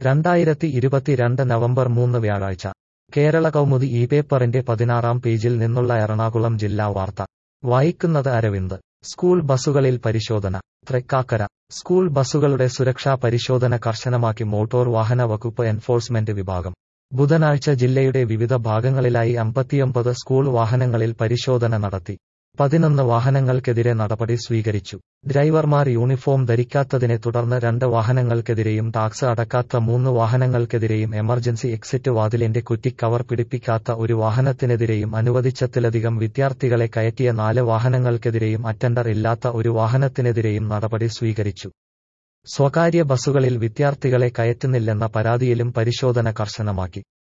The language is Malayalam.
രണ്ടായിരത്തി ഇരുപത്തിരണ്ട് നവംബർ മൂന്ന് വ്യാഴാഴ്ച കേരള കൗമുദി ഈ പേപ്പറിന്റെ പതിനാറാം പേജിൽ നിന്നുള്ള എറണാകുളം ജില്ലാ വാർത്ത വായിക്കുന്നത് അരവിന്ദ് സ്കൂൾ ബസുകളിൽ പരിശോധന തൃക്കാക്കര സ്കൂൾ ബസുകളുടെ സുരക്ഷാ പരിശോധന കർശനമാക്കി മോട്ടോർ വാഹന വകുപ്പ് എൻഫോഴ്സ്മെന്റ് വിഭാഗം ബുധനാഴ്ച ജില്ലയുടെ വിവിധ ഭാഗങ്ങളിലായി അമ്പത്തിയൊമ്പത് സ്കൂൾ വാഹനങ്ങളിൽ പരിശോധന നടത്തി പതിനൊന്ന് വാഹനങ്ങൾക്കെതിരെ നടപടി സ്വീകരിച്ചു ഡ്രൈവർമാർ യൂണിഫോം ധരിക്കാത്തതിനെ തുടർന്ന് രണ്ട് വാഹനങ്ങൾക്കെതിരെയും ടാക്സ് അടക്കാത്ത മൂന്ന് വാഹനങ്ങൾക്കെതിരെയും എമർജൻസി എക്സിറ്റ് വാതിലിന്റെ കുറ്റിക്കവർ പിടിപ്പിക്കാത്ത ഒരു വാഹനത്തിനെതിരെയും അനുവദിച്ചത്തിലധികം വിദ്യാർത്ഥികളെ കയറ്റിയ നാല് വാഹനങ്ങൾക്കെതിരെയും അറ്റൻഡർ ഇല്ലാത്ത ഒരു വാഹനത്തിനെതിരെയും നടപടി സ്വീകരിച്ചു സ്വകാര്യ ബസുകളിൽ വിദ്യാർത്ഥികളെ കയറ്റുന്നില്ലെന്ന പരാതിയിലും പരിശോധന കർശനമാക്കി